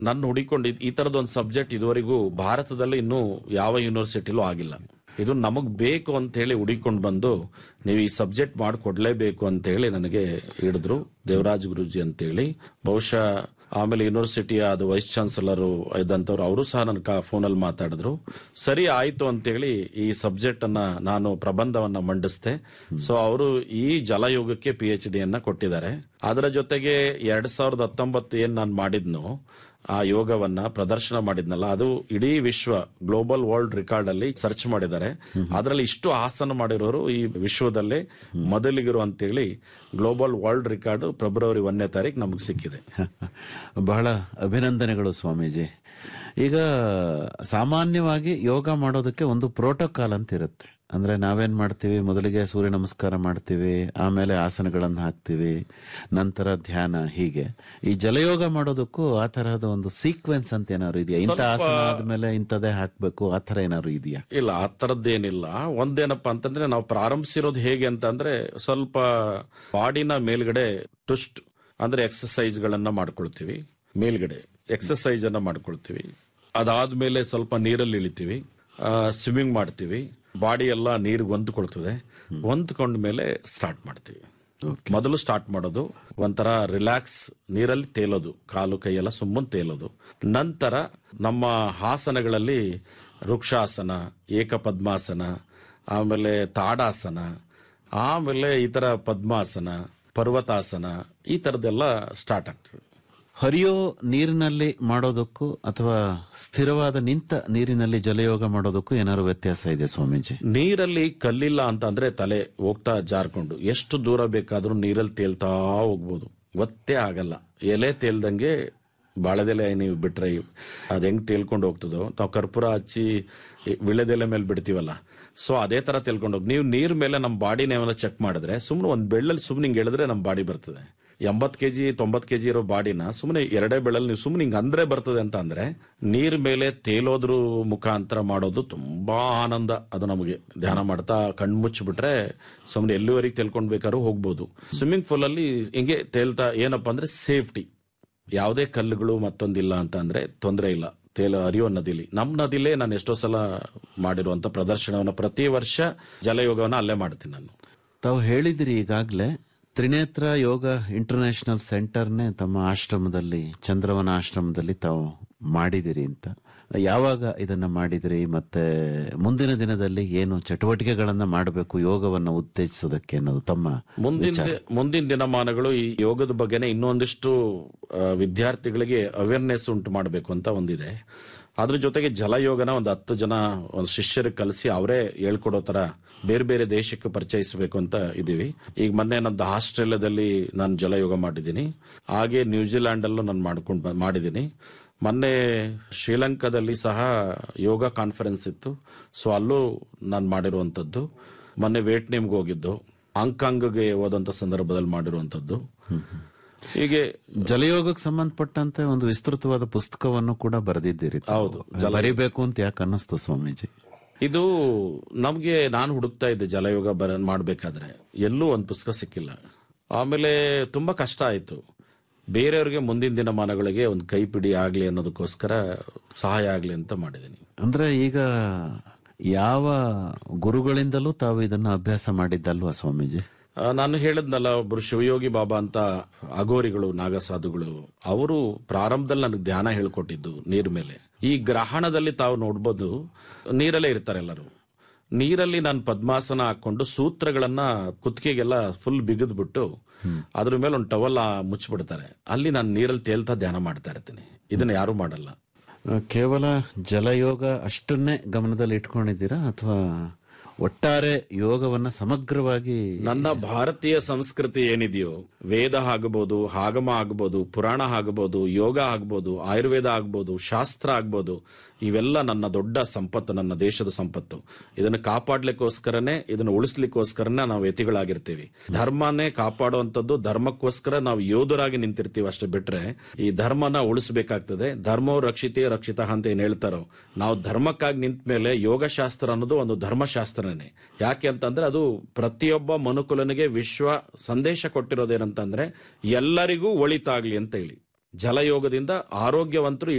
ನನ್ನ ಹುಡಿಕೊಂಡು ಈ ತರದ ಒಂದು ಸಬ್ಜೆಕ್ಟ್ ಇದುವರೆಗೂ ಭಾರತದಲ್ಲಿ ಇನ್ನೂ ಯಾವ ಯೂನಿವರ್ಸಿಟಿಲೂ ಆಗಿಲ್ಲ ಇದು ನಮಗ್ ಬೇಕು ಅಂತ ಹೇಳಿ ಹುಡಿಕೊಂಡು ಬಂದು ನೀವು ಈ ಸಬ್ಜೆಕ್ಟ್ ಮಾಡಿಕೊಡ್ಲೇಬೇಕು ಅಂತ ಹೇಳಿ ನನಗೆ ಹಿಡಿದ್ರು ದೇವರಾಜ್ ಗುರುಜಿ ಅಂತೇಳಿ ಬಹುಶಃ ಆಮೇಲೆ ಯೂನಿವರ್ಸಿಟಿಯ ಅದು ವೈಸ್ ಚಾನ್ಸಲರ್ ಇದ್ದಂಥವ್ರು ಅವರು ಸಹ ನನ್ನ ಫೋನಲ್ಲಿ ಮಾತಾಡಿದ್ರು ಸರಿ ಆಯ್ತು ಅಂತೇಳಿ ಈ ಸಬ್ಜೆಕ್ಟ್ ಅನ್ನ ನಾನು ಪ್ರಬಂಧವನ್ನ ಮಂಡಿಸ್ದೆ ಸೊ ಅವರು ಈ ಜಲಯೋಗಕ್ಕೆ ಪಿ ಎಚ್ ಡಿಯನ್ನ ಕೊಟ್ಟಿದ್ದಾರೆ ಅದರ ಜೊತೆಗೆ ಎರಡ್ ಸಾವಿರದ ಹತ್ತೊಂಬತ್ತು ಏನ್ ನಾನು ಮಾಡಿದ್ನೋ ಆ ಯೋಗವನ್ನ ಪ್ರದರ್ಶನ ಮಾಡಿದ್ನಲ್ಲ ಅದು ಇಡೀ ವಿಶ್ವ ಗ್ಲೋಬಲ್ ವರ್ಲ್ಡ್ ರೆಕಾರ್ಡ್ ಅಲ್ಲಿ ಸರ್ಚ್ ಮಾಡಿದ್ದಾರೆ ಅದರಲ್ಲಿ ಇಷ್ಟು ಆಸನ ಮಾಡಿರೋರು ಈ ವಿಶ್ವದಲ್ಲೇ ಮೊದಲಿಗರು ಅಂತೇಳಿ ಗ್ಲೋಬಲ್ ವರ್ಲ್ಡ್ ರೆಕಾರ್ಡ್ ಫೆಬ್ರವರಿ ಒಂದನೇ ತಾರೀಕು ನಮಗೆ ಸಿಕ್ಕಿದೆ ಬಹಳ ಅಭಿನಂದನೆಗಳು ಸ್ವಾಮೀಜಿ ಈಗ ಸಾಮಾನ್ಯವಾಗಿ ಯೋಗ ಮಾಡೋದಕ್ಕೆ ಒಂದು ಪ್ರೋಟೋಕಾಲ್ ಅಂತ ಇರುತ್ತೆ ಅಂದ್ರೆ ನಾವೇನ್ ಮಾಡ್ತೀವಿ ಮೊದಲಿಗೆ ಸೂರ್ಯ ನಮಸ್ಕಾರ ಮಾಡ್ತೀವಿ ಆಮೇಲೆ ಆಸನಗಳನ್ನು ಹಾಕ್ತಿವಿ ನಂತರ ಧ್ಯಾನ ಹೀಗೆ ಈ ಜಲಯೋಗ ಮಾಡೋದಕ್ಕೂ ಆ ತರಹದ ಒಂದು ಸೀಕ್ವೆನ್ಸ್ ಅಂತ ಏನಾದ್ರು ಇದೆಯಾ ಇಂಥ ಆಸನ ಆದ್ಮೇಲೆ ಇಂಥದೇ ಹಾಕ್ಬೇಕು ಆ ತರ ಏನಾದ್ರು ಇದೆಯಾ ಇಲ್ಲ ಆ ತರದ್ದೇನಿಲ್ಲ ಒಂದೇನಪ್ಪ ಅಂತಂದ್ರೆ ನಾವು ಪ್ರಾರಂಭಿಸಿರೋದು ಹೇಗೆ ಅಂತಂದ್ರೆ ಸ್ವಲ್ಪ ಬಾಡಿನ ಮೇಲ್ಗಡೆ ಟುಸ್ಟ್ ಅಂದ್ರೆ ಎಕ್ಸಸೈಸ್ ಗಳನ್ನ ಮಾಡ್ಕೊಳ್ತೀವಿ ಮೇಲ್ಗಡೆ ಎಕ್ಸಸೈಸ್ ಅನ್ನ ಮಾಡ್ಕೊಳ್ತೀವಿ ಅದಾದ್ಮೇಲೆ ಸ್ವಲ್ಪ ನೀರಲ್ಲಿ ಇಳಿತೀವಿ ಸ್ವಿಮ್ಮಿಂಗ್ ಮಾಡ್ತೀವಿ ಬಾಡಿ ಎಲ್ಲ ನೀರಿಗೆ ಹೊಂದ್ಕೊಳ್ತದೆ ಹೊಂದ್ಕೊಂಡ ಮೇಲೆ ಸ್ಟಾರ್ಟ್ ಮಾಡ್ತೀವಿ ಮೊದಲು ಸ್ಟಾರ್ಟ್ ಮಾಡೋದು ಒಂಥರ ರಿಲ್ಯಾಕ್ಸ್ ನೀರಲ್ಲಿ ತೇಲೋದು ಕಾಲು ಕೈಯೆಲ್ಲ ಸುಮ್ಮನೆ ತೇಲೋದು ನಂತರ ನಮ್ಮ ಆಸನಗಳಲ್ಲಿ ವೃಕ್ಷಾಸನ ಏಕಪದ್ಮಾಸನ ಆಮೇಲೆ ತಾಡಾಸನ ಆಮೇಲೆ ಈ ತರ ಪದ್ಮಾಸನ ಪರ್ವತಾಸನ ಈ ತರದೆಲ್ಲ ಸ್ಟಾರ್ಟ್ ಆಗ್ತದೆ ಹರಿಯೋ ನೀರಿನಲ್ಲಿ ಮಾಡೋದಕ್ಕೂ ಅಥವಾ ಸ್ಥಿರವಾದ ನಿಂತ ನೀರಿನಲ್ಲಿ ಜಲಯೋಗ ಮಾಡೋದಕ್ಕೂ ಏನಾದ್ರು ವ್ಯತ್ಯಾಸ ಇದೆ ಸ್ವಾಮೀಜಿ ನೀರಲ್ಲಿ ಕಲ್ಲಿಲ್ಲ ಅಂತ ಅಂದ್ರೆ ತಲೆ ಹೋಗ್ತಾ ಜಾರ್ಕೊಂಡು ಎಷ್ಟು ದೂರ ಬೇಕಾದ್ರೂ ನೀರಲ್ಲಿ ತೇಲ್ತಾ ಹೋಗ್ಬೋದು ಗೊತ್ತೇ ಆಗಲ್ಲ ಎಲೆ ತೇಲ್ದಂಗೆ ಬಾಳೆದೆಲೆ ನೀವು ಬಿಟ್ರೆ ಅದ್ ಹೆಂಗ್ ತೇಲ್ಕೊಂಡು ಹೋಗ್ತದೋ ನಾವು ಕರ್ಪೂರ ಹಚ್ಚಿ ಈ ವಿಳೆದೆಲೆ ಮೇಲೆ ಬಿಡ್ತೀವಲ್ಲ ಸೊ ಅದೇ ತರ ತೇಲ್ಕೊಂಡು ಹೋಗಿ ನೀವು ನೀರ್ ಮೇಲೆ ನಮ್ಮ ಬಾಡಿನ ಏನಾರ ಚೆಕ್ ಮಾಡಿದ್ರೆ ಸುಮ್ನೆ ಒಂದ್ ಬೆಳ್ಳಲ್ಲಿ ಸುಮ್ನೆ ಹಿಂಗ್ ಎಳೆದ್ರೆ ನಮ್ಮ ಬಾಡಿ ಬರ್ತದೆ ಎಂಬತ್ ಕೆಜಿ ತೊಂಬತ್ ಕೆಜಿ ಇರೋ ಬಾಡಿನ ಸುಮ್ಮನೆ ಎರಡೇ ಬೆಳಲ್ಲಿ ನೀವು ಸುಮ್ಮನೆ ಹಿಂಗ್ ಅಂದ್ರೆ ಬರ್ತದೆ ಅಂತ ಅಂದ್ರೆ ನೀರ್ ಮೇಲೆ ತೇಲೋದ್ರ ಮುಖಾಂತರ ಮಾಡೋದು ತುಂಬಾ ಆನಂದ ಅದು ನಮಗೆ ಧ್ಯಾನ ಮಾಡ್ತಾ ಕಣ್ಮುಚ್ಚಿಬಿಟ್ರೆ ಸುಮ್ಮನೆ ಎಲ್ಲಿವರೆಗೆ ತೇಲ್ಕೊಂಡ್ ಬೇಕಾದ್ರೂ ಹೋಗ್ಬೋದು ಸ್ವಿಮ್ಮಿಂಗ್ ಪೂಲ್ ಅಲ್ಲಿ ಹಿಂಗೆ ತೇಲ್ತಾ ಏನಪ್ಪಾ ಅಂದ್ರೆ ಸೇಫ್ಟಿ ಯಾವುದೇ ಕಲ್ಲುಗಳು ಮತ್ತೊಂದಿಲ್ಲ ಅಂತ ಅಂದ್ರೆ ತೊಂದರೆ ಇಲ್ಲ ತೇಲ ಹರಿಯೋ ನದಿಲಿ ನಮ್ಮ ನದಿಲೇ ನಾನು ಎಷ್ಟೋ ಸಲ ಮಾಡಿರುವಂತ ಪ್ರದರ್ಶನವನ್ನ ಪ್ರತಿ ವರ್ಷ ಜಲಯೋಗವನ್ನ ಅಲ್ಲೇ ಮಾಡ್ತೀನಿ ನಾನು ತಾವು ಹೇಳಿದಿರಿ ಈಗಾಗಲೇ ತ್ರಿನೇತ್ರ ಯೋಗ ಇಂಟರ್ನ್ಯಾಷನಲ್ ಸೆಂಟರ್ನೇ ತಮ್ಮ ಆಶ್ರಮದಲ್ಲಿ ಚಂದ್ರವನ ಆಶ್ರಮದಲ್ಲಿ ತಾವು ಮಾಡಿದಿರಿ ಅಂತ ಯಾವಾಗ ಇದನ್ನ ಮಾಡಿದಿರಿ ಮತ್ತೆ ಮುಂದಿನ ದಿನದಲ್ಲಿ ಏನು ಚಟುವಟಿಕೆಗಳನ್ನ ಮಾಡಬೇಕು ಯೋಗವನ್ನ ಉತ್ತೇಜಿಸೋದಕ್ಕೆ ಅನ್ನೋದು ತಮ್ಮ ಮುಂದಿನ ದಿ- ಮುಂದಿನ ದಿನಮಾನಗಳು ಈ ಯೋಗದ ಬಗ್ಗೆನೇ ಇನ್ನೊಂದಿಷ್ಟು ಆ, ವಿದ್ಯಾರ್ಥಿಗಳಿಗೆ ಅವೇರ್ನೆಸ್ ಉಂಟು ಮಾಡಬೇಕು ಅಂತ ಒಂದಿದೆ ಅದ್ರ ಜೊತೆಗೆ ಜಲಯೋಗನ ಒಂದು ಹತ್ತು ಜನ ಒಂದು ಶಿಷ್ಯರಿಗೆ ಕಲಿಸಿ ಅವರೇ ಹೇಳ್ಕೊಡೋ ತರ ಬೇರೆ ಬೇರೆ ದೇಶಕ್ಕೆ ಪರಿಚಯಿಸಬೇಕು ಅಂತ ಇದೀವಿ ಈಗ ಮೊನ್ನೆ ನಂದು ಆಸ್ಟ್ರೇಲಿಯಾದಲ್ಲಿ ನಾನು ಜಲಯೋಗ ಮಾಡಿದ್ದೀನಿ ಹಾಗೆ ನ್ಯೂಜಿಲ್ಯಾಂಡ್ ಅಲ್ಲೂ ನಾನು ಮಾಡ್ಕೊಂಡು ಮಾಡಿದ್ದೀನಿ ಮೊನ್ನೆ ಶ್ರೀಲಂಕಾದಲ್ಲಿ ಸಹ ಯೋಗ ಕಾನ್ಫರೆನ್ಸ್ ಇತ್ತು ಸೊ ಅಲ್ಲೂ ನಾನು ಮಾಡಿರುವಂತದ್ದು ಮೊನ್ನೆ ವಿಯೆಟ್ನಾಂಗೆ ಹೋಗಿದ್ದು ಹಾಂಗ್ಕಾಂಗ್ಗೆ ಹೋದಂತ ಸಂದರ್ಭದಲ್ಲಿ ಮಾಡಿರುವಂತದ್ದು ಹೀಗೆ ಜಲಯೋಗಕ್ಕೆ ಸಂಬಂಧಪಟ್ಟಂತೆ ಒಂದು ವಿಸ್ತೃತವಾದ ಪುಸ್ತಕವನ್ನು ಕೂಡ ಬರೆದಿದ್ದೀರಿ ತಾವು. ಹೌದು, ಬರಿಬೇಕು ಅಂತ ಯಾಕೆ ಅನ್ನಿಸ್ತು ಸ್ವಾಮೀಜಿ ಇದು ನಮ್ಗೆ ನಾನು ಹುಡುಕ್ತಾ ಇದ್ದೆ ಜಲಯೋಗ ಬರ ಮಾಡ್ಬೇಕಾದ್ರೆ ಎಲ್ಲೂ ಒಂದು ಪುಸ್ತಕ ಸಿಕ್ಕಿಲ್ಲ ಆಮೇಲೆ ತುಂಬಾ ಕಷ್ಟ ಆಯ್ತು ಬೇರೆಯವ್ರಿಗೆ ಮುಂದಿನ ದಿನಮಾನಗಳಿಗೆ ಒಂದು ಕೈಪಿಡಿ ಆಗ್ಲಿ ಅನ್ನೋದಕ್ಕೋಸ್ಕರ ಸಹಾಯ ಆಗ್ಲಿ ಅಂತ ಮಾಡಿದ್ದೀನಿ ಅಂದ್ರೆ ಈಗ ಯಾವ ಗುರುಗಳಿಂದಲೂ ತಾವು ಇದನ್ನ ಅಭ್ಯಾಸ ಮಾಡಿದ್ದಲ್ವಾ ಸ್ವಾಮೀಜಿ ಆ, ನಾನು ಹೇಳಿದ್ನಲ್ಲ ಒಬ್ರು ಶಿವಯೋಗಿ ಬಾಬಾ ಅಂತ ಅಗೋರಿಗಳು ನಾಗಸಾಧುಗಳು ಅವರು ಪ್ರಾರಂಭದಲ್ಲಿ ನನಗೆ ಧ್ಯಾನ ಹೇಳ್ಕೊಟ್ಟಿದ್ದು ನೀರ್ ಮೇಲೆ ಈ ಗ್ರಹಣದಲ್ಲಿ ತಾವು ನೋಡ್ಬೋದು ನೀರಲ್ಲೇ ಇರ್ತಾರೆ ಎಲ್ಲರೂ ನೀರಲ್ಲಿ ನಾನು ಪದ್ಮಾಸನ ಹಾಕೊಂಡು ಸೂತ್ರಗಳನ್ನ ಕುತ್ತಿಗೆಗೆಲ್ಲ ಫುಲ್ ಬಿಗಿದ್ಬಿಟ್ಟು ಅದ್ರ ಮೇಲೆ ಒಂದು ಟವಲ್ ಮುಚ್ಚಿಬಿಡ್ತಾರೆ ಅಲ್ಲಿ ನಾನು ನೀರಲ್ಲಿ ತೇಲ್ತಾ ಧ್ಯಾನ ಮಾಡ್ತಾ ಇರ್ತೀನಿ ಇದನ್ನ ಯಾರು ಮಾಡಲ್ಲ ಆ, ಕೇವಲ ಜಲಯೋಗ ಅಷ್ಟನ್ನೇ ಗಮನದಲ್ಲಿ ಇಟ್ಕೊಂಡಿದ್ದೀರಾ ಅಥವಾ ಒಟ್ಟಾರೆ ಯೋಗವನ್ನ ಸಮಗ್ರವಾಗಿ ನನ್ನ ಭಾರತೀಯ ಸಂಸ್ಕೃತಿ ಏನಿದೆಯೋ ವೇದ ಆಗಬಹುದು ಆಗಮ ಆಗಬಹುದು ಪುರಾಣ ಆಗಬಹುದು ಯೋಗ ಆಗ್ಬೋದು ಆಯುರ್ವೇದ ಆಗ್ಬೋದು ಶಾಸ್ತ್ರ ಆಗ್ಬೋದು ಇವೆಲ್ಲ ನನ್ನ ದೊಡ್ಡ ಸಂಪತ್ತು ನನ್ನ ದೇಶದ ಸಂಪತ್ತು ಇದನ್ನು ಕಾಪಾಡ್ಲಿಕ್ಕೋಸ್ಕರನೇ ಇದನ್ನು ಉಳಿಸ್ಲಿಕ್ಕೋಸ್ಕರನೇ ನಾವು ಯತಿಗಳಾಗಿರ್ತೀವಿ ಧರ್ಮನೇ ಕಾಪಾಡುವಂತದ್ದು ಧರ್ಮಕ್ಕೋಸ್ಕರ ನಾವು ಯೋಧರಾಗಿ ನಿಂತಿರ್ತೀವಿ ಅಷ್ಟೇ ಬಿಟ್ರೆ ಈ ಧರ್ಮನ ಉಳಿಸಬೇಕಾಗ್ತದೆ ಧರ್ಮೋ ರಕ್ಷಿತೇ ರಕ್ಷಿತ ಅಂತ ಏನ್ ಹೇಳ್ತಾರೋ ನಾವು ಧರ್ಮಕ್ಕಾಗಿ ನಿಂತ ಮೇಲೆ ಯೋಗಶಾಸ್ತ್ರ ಅನ್ನೋದು ಒಂದು ಧರ್ಮಶಾಸ್ತ್ರನೇ ಯಾಕೆ ಅಂತಂದ್ರೆ ಅದು ಪ್ರತಿಯೊಬ್ಬ ಮನುಕುಲನಿಗೆ ವಿಶ್ವ ಸಂದೇಶ ಕೊಟ್ಟಿರೋದೇನಂತಂದ್ರೆ ಎಲ್ಲರಿಗೂ ಒಳಿತಾಗ್ಲಿ ಅಂತ ಹೇಳಿ ಜಲಯೋಗದಿಂದ ಆರೋಗ್ಯವಂತರು